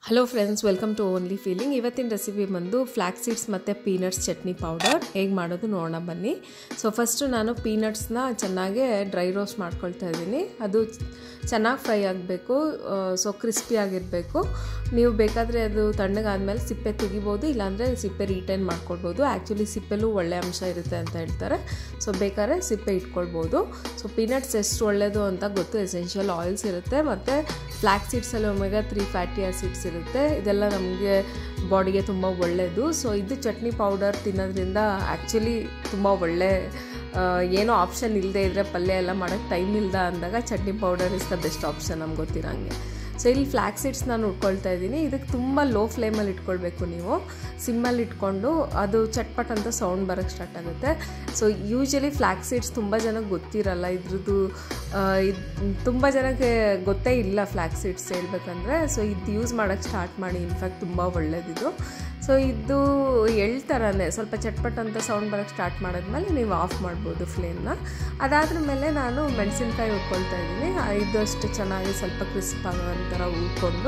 hello friends welcome to only feeling ಇವತ್ತಿನ recipe ಬಂದು flax seeds ಮತ್ತು ಪೀನಟ್ಸ್ ಚಟ್ನಿ ಪೌಡರ್ ಹೇಗೆ ಮಾಡೋದು ನೋಡೋಣ ಬನ್ನಿ ಸೊ ಫಸ್ಟು ನಾನು ಪೀನಟ್ಸ್ನ ಚೆನ್ನಾಗಿ ಡ್ರೈ ರೋಸ್ಟ್ ಮಾಡ್ಕೊಳ್ತಾ ಇದ್ದೀನಿ ಅದು ಚೆನ್ನಾಗಿ ಫ್ರೈ ಆಗಬೇಕು ಸೊ ಕ್ರಿಸ್ಪಿಯಾಗಿರಬೇಕು ನೀವು ಬೇಕಾದರೆ ಅದು ತಣ್ಣಗಾದ್ಮೇಲೆ ಸಿಪ್ಪೆ ತೆಗಿಬೋದು ಇಲ್ಲಾಂದರೆ ಸಿಪ್ಪೆ ರೀಟೈನ್ ಮಾಡ್ಕೊಳ್ಬೋದು ಆ್ಯಕ್ಚುಲಿ ಸಿಪ್ಪೆಲೂ ಒಳ್ಳೆ ಅಂಶ ಇರುತ್ತೆ ಅಂತ ಹೇಳ್ತಾರೆ ಸೊ ಬೇಕಾದ್ರೆ ಸಿಪ್ಪೆ ಇಟ್ಕೊಳ್ಬೋದು ಸೊ ಪೀನಟ್ಸ್ ಎಷ್ಟು ಒಳ್ಳೆಯದು ಅಂತ ಗೊತ್ತು ಎಸೆನ್ಷಿಯಲ್ ಆಯಿಲ್ಸ್ ಇರುತ್ತೆ ಮತ್ತು ಫ್ಲ್ಯಾಕ್ ಸೀಡ್ಸಲ್ಲಿ ಒಮೆಗಾ ತ್ರೀ ಫ್ಯಾಟಿ ಆಸಿಡ್ಸ್ ಇರುತ್ತೆ ಇದೆಲ್ಲ ನಮಗೆ ಬಾಡಿಗೆ ತುಂಬ ಒಳ್ಳೆಯದು ಸೊ ಇದು ಚಟ್ನಿ ಪೌಡರ್ ತಿನ್ನೋದ್ರಿಂದ ಆ್ಯಕ್ಚುಲಿ ತುಂಬ ಒಳ್ಳೆ ಏನೋ ಆಪ್ಷನ್ ಇಲ್ಲದೆ ಇದ್ದರೆ ಪಲ್ಯ ಎಲ್ಲ ಮಾಡೋಕ್ಕೆ ಟೈಮ್ ಇಲ್ಲದ ಅಂದಾಗ chutney powder is the best option ನಮ್ಗೆ ಗೊತ್ತಿರೋಂಗೆ ಸೊ ಇಲ್ಲಿ ಫ್ಲ್ಯಾಕ್ ಸೀಡ್ಸ್ ನಾನು ಉಟ್ಕೊಳ್ತಾ ಇದ್ದೀನಿ ಇದಕ್ಕೆ ತುಂಬ ಲೋ ಫ್ಲೇಮಲ್ಲಿ ಇಟ್ಕೊಳ್ಬೇಕು ನೀವು ಸಿಮ್ಮಲ್ಲಿ ಇಟ್ಕೊಂಡು ಅದು ಚಟ್ಪಟ್ ಅಂತ ಸೌಂಡ್ ಬರೋಕ್ಕೆ ಸ್ಟಾರ್ಟ್ ಆಗುತ್ತೆ ಸೊ ಯೂಶಲಿ ಫ್ಲ್ಯಾಕ್ ಸೀಡ್ಸ್ ತುಂಬ ಜನಕ್ಕೆ ಗೊತ್ತಿರಲ್ಲ ಇದ್ರದ್ದು ಇದು ತುಂಬ ಜನಕ್ಕೆ ಗೊತ್ತೇ ಇಲ್ಲ ಫ್ಲ್ಯಾಕ್ ಸೀಡ್ಸ್ ಹೇಳ್ಬೇಕಂದ್ರೆ ಸೊ ಇದು ಯೂಸ್ ಮಾಡೋಕ್ಕೆ ಸ್ಟಾರ್ಟ್ ಮಾಡಿ ಇನ್ಫ್ಯಾಕ್ಟ್ ತುಂಬ ಒಳ್ಳೇದಿದು ಸೊ ಇದು ಎಳ್ತರನೇ ಸ್ವಲ್ಪ ಚಟ್ಪಟ್ ಅಂತ ಸೌಂಡ್ ಬರೋಕ್ಕೆ ಸ್ಟಾರ್ಟ್ ಮಾಡಿದ್ಮೇಲೆ ನೀವು ಆಫ್ ಮಾಡ್ಬೋದು ಫ್ಲೇಮ್ನ ಅದಾದ್ರ ಮೇಲೆ ನಾನು ಮೆಣಸಿನ್ಕಾಯಿ ಉಟ್ಕೊಳ್ತಾ ಇದ್ದೀನಿ ಇದು ಅಷ್ಟು ಚೆನ್ನಾಗಿ ಸ್ವಲ್ಪ ಕ್ರಿಸ್ಪ್ ಆಗೋ ಥರ ಉಳ್ಕೊಂಡು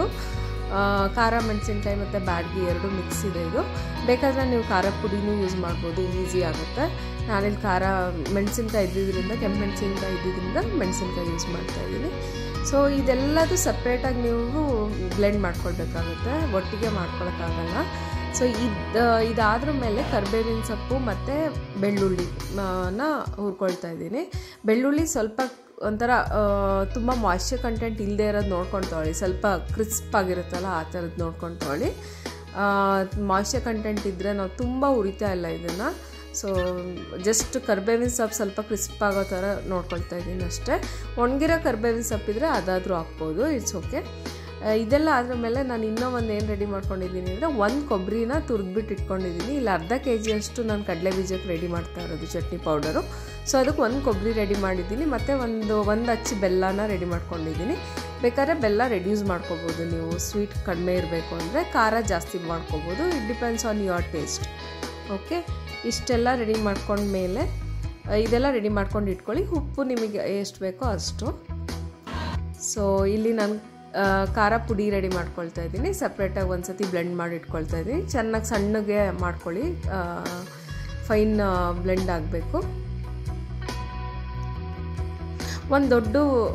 ಖಾರ ಮೆಣಸಿನ್ಕಾಯಿ ಮತ್ತು ಬ್ಯಾಡ್ಗಿ ಎರಡು ಮಿಕ್ಸ್ ಇದೆ ಇದು ಬೇಕಾದರೆ ನೀವು ಖಾರ ಪುಡಿನೂ ಯೂಸ್ ಮಾಡ್ಬೋದು ಈಸಿ ಆಗುತ್ತೆ ನಾನಿಲ್ಲಿ ಖಾರ ಮೆಣಸಿನ್ಕಾಯಿ ಇದ್ದಿದ್ದರಿಂದ ಕೆಂಪು ಮೆಣಸಿನ್ಕಾಯಿ ಇದ್ದಿದ್ದರಿಂದ ಮೆಣಸಿನ್ಕಾಯಿ ಯೂಸ್ ಮಾಡ್ತಾಯಿದ್ದೀನಿ ಸೊ ಇದೆಲ್ಲದು ಸಪ್ರೇಟಾಗಿ ನೀವು ಬ್ಲೆಂಡ್ ಮಾಡ್ಕೊಳ್ಬೇಕಾಗುತ್ತೆ ಒಟ್ಟಿಗೆ ಮಾಡ್ಕೊಳಕ್ಕಾಗಲ್ಲ ಸೊ ಇದು ಇದಾದ್ರ ಮೇಲೆ ಕರ್ಬೇವಿನ ಸೊಪ್ಪು ಮತ್ತು ಬೆಳ್ಳುಳ್ಳಿ ನ ಹುರ್ಕೊಳ್ತಾ ಇದ್ದೀನಿ ಬೆಳ್ಳುಳ್ಳಿ ಸ್ವಲ್ಪ ಒಂಥರ ತುಂಬ ಮಾಯ್ಶ್ಚರ್ ಕಂಟೆಂಟ್ ಇಲ್ಲದೆ ಇರೋದು ನೋಡ್ಕೊಂಡು ತೊಗೊಳ್ಳಿ ಸ್ವಲ್ಪ ಕ್ರಿಸ್ಪ್ ಆಗಿರುತ್ತಲ್ಲ ಆ ಥರದ್ದು ನೋಡ್ಕೊಂಡು ತೊಗೊಳ್ಳಿ ಮಾಯ್ಶ್ಚರ್ ಕಂಟೆಂಟ್ ಇದ್ದರೆ ನಾವು ತುಂಬ ಉರಿತಾ ಇಲ್ಲ ಇದನ್ನು ಸೊ ಜಸ್ಟ್ ಕರ್ಬೇವಿನ ಸೊಪ್ಪು ಸ್ವಲ್ಪ ಕ್ರಿಸ್ಪ್ ಆಗೋ ಥರ ನೋಡ್ಕೊಳ್ತಾ ಇದ್ದೀನಿ ಅಷ್ಟೇ ಒಣಗಿರೋ ಕರ್ಬೇವಿನ ಸೊಪ್ಪಿದ್ರೆ ಅದಾದರೂ ಹಾಕ್ಬೋದು ಇಟ್ಸ್ ಓಕೆ ಇದೆಲ್ಲ ಆದ್ರ ಮೇಲೆ ನಾನು ಇನ್ನೂ ಒಂದು ಏನು ರೆಡಿ ಮಾಡ್ಕೊಂಡಿದ್ದೀನಿ ಅಂದರೆ ಒಂದು ಕೊಬ್ಬರಿನ ತುರಿದ್ಬಿಟ್ಟು ಇಟ್ಕೊಂಡಿದ್ದೀನಿ ಇಲ್ಲ ಅರ್ಧ ಕೆ ಜಿಯಷ್ಟು ನಾನು ಕಡಲೆ ಬೀಜಕ್ಕೆ ರೆಡಿ ಮಾಡ್ತಾ ಇರೋದು ಚಟ್ನಿ ಪೌಡರು ಸೊ ಅದಕ್ಕೆ ಒಂದು ಕೊಬ್ಬರಿ ರೆಡಿ ಮಾಡಿದ್ದೀನಿ ಮತ್ತು ಒಂದು ಒಂದು ಹಚ್ಚಿ ಬೆಲ್ಲನ ರೆಡಿ ಮಾಡ್ಕೊಂಡಿದ್ದೀನಿ ಬೇಕಾದ್ರೆ ಬೆಲ್ಲ ರೆಡ್ಯೂಸ್ ಮಾಡ್ಕೋಬೋದು ನೀವು ಸ್ವೀಟ್ ಕಡಿಮೆ ಇರಬೇಕು ಅಂದರೆ ಖಾರ ಜಾಸ್ತಿ ಮಾಡ್ಕೋಬೋದು it depends on your taste okay ಇಷ್ಟೆಲ್ಲ ರೆಡಿ ಮಾಡ್ಕೊಂಡ್ಮೇಲೆ ಇದೆಲ್ಲ ರೆಡಿ ಮಾಡ್ಕೊಂಡು ಇಟ್ಕೊಳ್ಳಿ ಉಪ್ಪು ನಿಮಗೆ ಎಷ್ಟು ಬೇಕೋ ಅಷ್ಟು ಸೊ ಇಲ್ಲಿ ನಾನು ಖಾರ ಪುಡಿ ರೆಡಿ ಮಾಡ್ಕೊಳ್ತಾ ಇದ್ದೀನಿ ಸಪ್ರೇಟಾಗಿ ಒಂದು ಸತಿ ಬ್ಲೆಂಡ್ ಮಾಡಿ ಇಟ್ಕೊಳ್ತಾ ಇದ್ದೀನಿ ಚೆನ್ನಾಗಿ ಸಣ್ಣಗೆ ಮಾಡ್ಕೊಳ್ಳಿ ಫೈನ್ ಬ್ಲೆಂಡ್ ಆಗಬೇಕು ಒಂದು ದೊಡ್ಡ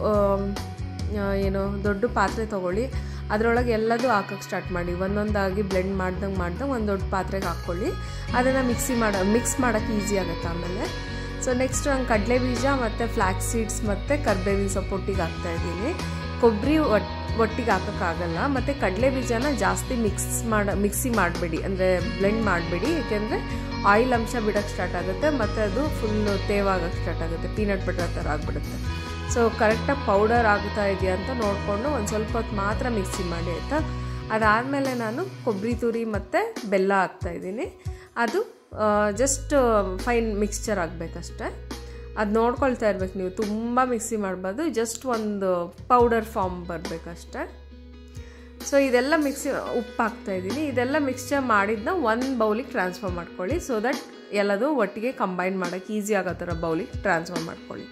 ಏನು ದೊಡ್ಡ ಪಾತ್ರೆ ತೊಗೊಳ್ಳಿ ಅದರೊಳಗೆ ಎಲ್ಲದೂ ಹಾಕೋಕ್ಕೆ ಸ್ಟಾರ್ಟ್ ಮಾಡಿ ಒಂದೊಂದಾಗಿ ಬ್ಲೆಂಡ್ ಮಾಡ್ದಂಗೆ ಮಾಡ್ದಂಗೆ ಒಂದು ದೊಡ್ಡ ಪಾತ್ರೆಗೆ ಹಾಕ್ಕೊಳ್ಳಿ ಅದನ್ನು ಮಿಕ್ಸಿ ಮಾಡ ಮಿಕ್ಸ್ ಮಾಡೋಕ್ಕೆ ಈಸಿ ಆಗುತ್ತೆ ಆಮೇಲೆ ಸೊ ನೆಕ್ಸ್ಟ್ ನಾನು ಕಡಲೆ ಬೀಜ ಮತ್ತು ಫ್ಲ್ಯಾಕ್ಸ್ ಸೀಡ್ಸ್ ಮತ್ತು ಕರ್ಬೇವಿನ ಸೊಪ್ಪು ಒಟ್ಟಿಗೆ ಹಾಕ್ತಾಯಿದ್ದೀನಿ ಕೊಬ್ಬರಿ ಒಟ್ಟು ಒಟ್ಟಿಗೆ ಹಾಕೋಕ್ಕಾಗಲ್ಲ ಮತ್ತು ಕಡಲೆ ಬೀಜನ ಜಾಸ್ತಿ ಮಿಕ್ಸ್ ಮಾಡ ಮಿಕ್ಸಿ ಮಾಡಬೇಡಿ ಅಂದರೆ ಬ್ಲೆಂಡ್ ಮಾಡಬೇಡಿ ಏಕೆಂದರೆ ಆಯಿಲ್ ಅಂಶ ಬಿಡೋಕ್ಕೆ ಸ್ಟಾರ್ಟ್ ಆಗುತ್ತೆ ಮತ್ತು ಅದು ಫುಲ್ಲು ತೇವಾಗಕ್ಕೆ ಸ್ಟಾರ್ಟ್ ಆಗುತ್ತೆ ಪೀನಟ್ ಬಟರ್ ಥರ ಆಗಿಬಿಡುತ್ತೆ ಸೊ ಕರೆಕ್ಟಾಗಿ ಪೌಡರ್ ಆಗ್ತಾ ಇದೆಯಾ ಅಂತ ನೋಡಿಕೊಂಡು ಒಂದು ಸ್ವಲ್ಪ ಹೊತ್ತು ಮಾತ್ರ ಮಿಕ್ಸಿ ಮಾಡಿ ಆಯಿತಾ ಅದಾದಮೇಲೆ ನಾನು ಕೊಬ್ಬರಿ ತುರಿ ಮತ್ತು ಬೆಲ್ಲ ಹಾಕ್ತಾಯಿದ್ದೀನಿ ಅದು ಜಸ್ಟ್ ಫೈನ್ ಮಿಕ್ಸ್ಚರ್ ಆಗಬೇಕಷ್ಟೆ ಅದು ನೋಡ್ಕೊಳ್ತಾ ಇರ್ಬೇಕು ನೀವು ತುಂಬ ಮಿಕ್ಸಿ ಮಾಡಬಾರ್ದು ಜಸ್ಟ್ ಒಂದು ಪೌಡರ್ ಫಾರ್ಮ್ ಬರಬೇಕಷ್ಟೆ ಸೊ ಇದೆಲ್ಲ ಮಿಕ್ಸಿ ಉಪ್ಪು ಹಾಕ್ತಾಯಿದ್ದೀನಿ ಇದೆಲ್ಲ ಮಿಕ್ಸ್ಚರ್ ಮಾಡಿದ್ದನ್ನ ಒಂದು ಬೌಲಿಗೆ ಟ್ರಾನ್ಸ್ಫರ್ ಮಾಡ್ಕೊಳ್ಳಿ ಸೊ ದಟ್ ಎಲ್ಲದು ಒಟ್ಟಿಗೆ ಕಂಬೈನ್ ಮಾಡೋಕ್ಕೆ ಈಸಿ ಆಗೋ ಥರ ಬೌಲಿಗೆ ಟ್ರಾನ್ಸ್ಫರ್ ಮಾಡ್ಕೊಳ್ಳಿ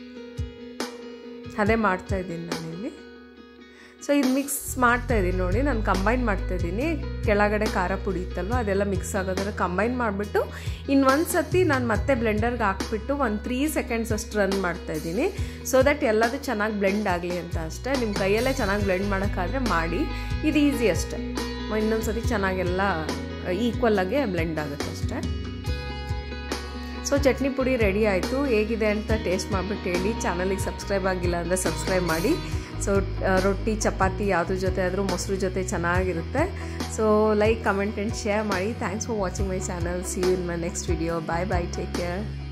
ಅದೇ ಮಾಡ್ತಾಯಿದ್ದೀನಿ ನಾನಿಲ್ಲಿ ಸೊ ಇದು ಮಿಕ್ಸ್ ಮಾಡ್ತಾಯಿದ್ದೀನಿ ನೋಡಿ ನಾನು ಕಂಬೈನ್ ಮಾಡ್ತಾಯಿದ್ದೀನಿ ಕೆಳಗಡೆ ಖಾರ ಪುಡಿ ಇತ್ತಲ್ವ ಅದೆಲ್ಲ ಮಿಕ್ಸ್ ಆಗೋದ್ರೆ ಕಂಬೈನ್ ಮಾಡಿಬಿಟ್ಟು ಇನ್ನು ಒಂದು ಸತಿ ನಾನು ಮತ್ತೆ ಬ್ಲೆಂಡರ್ಗೆ ಹಾಕ್ಬಿಟ್ಟು ಒಂದು ತ್ರೀ ಸೆಕೆಂಡ್ಸ್ ಅಷ್ಟು ರನ್ ಮಾಡ್ತಾಯಿದ್ದೀನಿ ಸೊ ದಟ್ ಎಲ್ಲದು ಚೆನ್ನಾಗಿ ಬ್ಲೆಂಡ್ ಆಗಲಿ ಅಂತ ಅಷ್ಟೇ ನಿಮ್ಮ ಕೈಯಲ್ಲೇ ಚೆನ್ನಾಗಿ ಬ್ಲೆಂಡ್ ಮಾಡೋಕ್ಕಾದ್ರೆ ಮಾಡಿ ಇದು ಈಸಿ ಅಷ್ಟೇ ಇನ್ನೊಂದು ಸತಿ ಚೆನ್ನಾಗೆಲ್ಲ ಈಕ್ವಲ್ಲಾಗೆ ಬ್ಲೆಂಡ್ ಆಗುತ್ತೆ ಅಷ್ಟೇ ಸೊ ಚಟ್ನಿ ಪುಡಿ ರೆಡಿ ಆಯಿತು ಹೇಗಿದೆ ಅಂತ ಟೇಸ್ಟ್ ಮಾಡಿಬಿಟ್ಟು ಹೇಳಿ ಚಾನಲಿಗೆ ಸಬ್ಸ್ಕ್ರೈಬ್ ಆಗಿಲ್ಲ ಅಂದರೆ ಸಬ್ಸ್ಕ್ರೈಬ್ ಮಾಡಿ ಸೊ ರೊಟ್ಟಿ ಚಪಾತಿ ಯಾವುದ್ರ ಜೊತೆ ಆದರೂ ಮೊಸರು ಜೊತೆ ಚೆನ್ನಾಗಿರುತ್ತೆ so like comment and share ಮಾಡಿ thanks for watching my channel see you in my next video bye bye take care